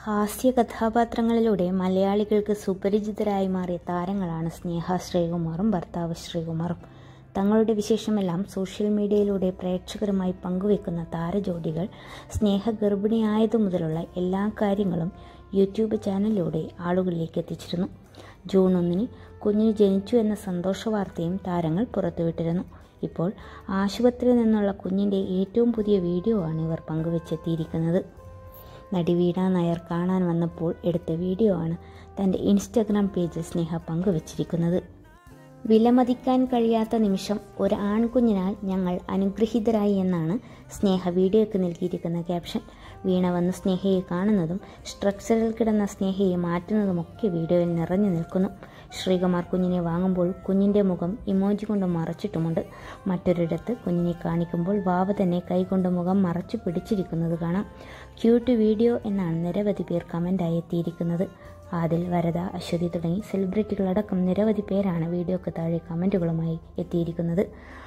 ഹാസ്യ കഥാപാത്രങ്ങളിലൂടെ മലയാളികൾക്ക് സുപരിചിതരായി മാറിയ താരങ്ങളാണ് സ്നേഹ ശ്രീകുമാറും ഭർത്താവ് ശ്രീകുമാറും തങ്ങളുടെ വിശേഷമെല്ലാം സോഷ്യൽ മീഡിയയിലൂടെ പ്രേക്ഷകരുമായി പങ്കുവെക്കുന്ന താരജോഡികൾ സ്നേഹ ഗർഭിണിയായതു മുതലുള്ള എല്ലാ കാര്യങ്ങളും യൂട്യൂബ് ചാനലിലൂടെ ആളുകളിലേക്ക് എത്തിച്ചിരുന്നു ജൂൺ ഒന്നിന് കുഞ്ഞിന് ജനിച്ചു എന്ന സന്തോഷ വാർത്തയും താരങ്ങൾ പുറത്തുവിട്ടിരുന്നു ഇപ്പോൾ ആശുപത്രിയിൽ നിന്നുള്ള കുഞ്ഞിൻ്റെ ഏറ്റവും പുതിയ വീഡിയോ ആണ് ഇവർ പങ്കുവെച്ചെത്തിയിരിക്കുന്നത് നടി വീണ നായർ കാണാൻ വന്നപ്പോൾ എടുത്ത വീഡിയോ ആണ് തൻ്റെ ഇൻസ്റ്റഗ്രാം പേജിൽ സ്നേഹ പങ്കുവച്ചിരിക്കുന്നത് വിലമതിക്കാൻ കഴിയാത്ത നിമിഷം ഒരു ആൺകുഞ്ഞിനാൽ ഞങ്ങൾ അനുഗ്രഹീതരായി എന്നാണ് സ്നേഹ വീഡിയോയ്ക്ക് നൽകിയിരിക്കുന്ന ക്യാപ്ഷൻ വീണ വന്ന് സ്നേഹയെ കാണുന്നതും സ്ട്രക്ചറിൽ കിടന്ന സ്നേഹയെ മാറ്റുന്നതുമൊക്കെ വീഡിയോയിൽ നിറഞ്ഞു നിൽക്കുന്നു ശ്രീകുമാർ കുഞ്ഞിനെ വാങ്ങുമ്പോൾ കുഞ്ഞിൻ്റെ മുഖം ഇമോജി കൊണ്ട് മറച്ചിട്ടുമുണ്ട് മറ്റൊരിടത്ത് കുഞ്ഞിനെ കാണിക്കുമ്പോൾ വാവ തന്നെ കൈകൊണ്ട് മുഖം മറച്ചു പിടിച്ചിരിക്കുന്നത് കാണാം ക്യൂട്ട് വീഡിയോ എന്നാണ് നിരവധി പേർ കമൻ്റായി എത്തിയിരിക്കുന്നത് ആദിൽ വരദ അശ്വതി തുടങ്ങി സെലിബ്രിറ്റികളടക്കം നിരവധി പേരാണ് വീഡിയോക്ക് താഴെ കമൻറ്റുകളുമായി എത്തിയിരിക്കുന്നത്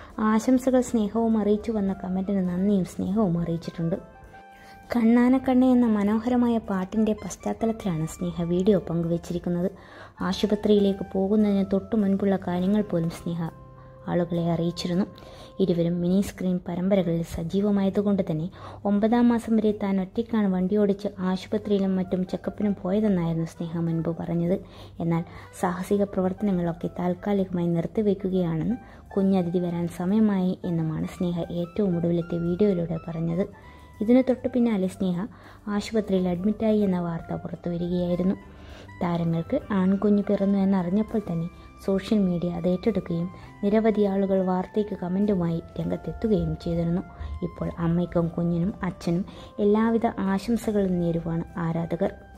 ആശംസകൾ സ്നേഹവും അറിയിച്ചു വന്ന കമൻറ്റിന് നന്ദിയും സ്നേഹവും അറിയിച്ചിട്ടുണ്ട് കണ്ണാനക്കണ്ണ എന്ന മനോഹരമായ പാട്ടിൻ്റെ പശ്ചാത്തലത്തിലാണ് സ്നേഹ വീഡിയോ പങ്കുവച്ചിരിക്കുന്നത് ആശുപത്രിയിലേക്ക് പോകുന്നതിന് തൊട്ടു മുൻപുള്ള കാര്യങ്ങൾ പോലും സ്നേഹ ആളുകളെ അറിയിച്ചിരുന്നു ഇരുവരും മിനി സ്ക്രീൻ പരമ്പരകളിൽ സജീവമായതുകൊണ്ട് തന്നെ ഒമ്പതാം മാസം വരെ താൻ ഒറ്റയ്ക്കാണ് വണ്ടിയോടിച്ച് ആശുപത്രിയിലും മറ്റും ചെക്കപ്പിനും പോയതെന്നായിരുന്നു സ്നേഹ മുൻപ് പറഞ്ഞത് എന്നാൽ സാഹസിക പ്രവർത്തനങ്ങളൊക്കെ താൽക്കാലികമായി നിർത്തിവെക്കുകയാണെന്ന് കുഞ്ഞതിഥി വരാൻ സമയമായി എന്നുമാണ് സ്നേഹ ഏറ്റവും ഒടുവിലത്തെ വീഡിയോയിലൂടെ പറഞ്ഞത് ഇതിനു തൊട്ടു പിന്നാലെ സ്നേഹ ആശുപത്രിയിൽ അഡ്മിറ്റായി എന്ന വാർത്ത പുറത്തു വരികയായിരുന്നു താരങ്ങൾക്ക് ആൺകുഞ്ഞ് പിറന്നു എന്നറിഞ്ഞപ്പോൾ തന്നെ സോഷ്യൽ മീഡിയ അത് ഏറ്റെടുക്കുകയും നിരവധി ആളുകൾ വാർത്തയ്ക്ക് കമൻറ്റുമായി രംഗത്തെത്തുകയും ചെയ്തിരുന്നു ഇപ്പോൾ അമ്മയ്ക്കും കുഞ്ഞിനും അച്ഛനും എല്ലാവിധ ആശംസകളും നേരുവാണ് ആരാധകർ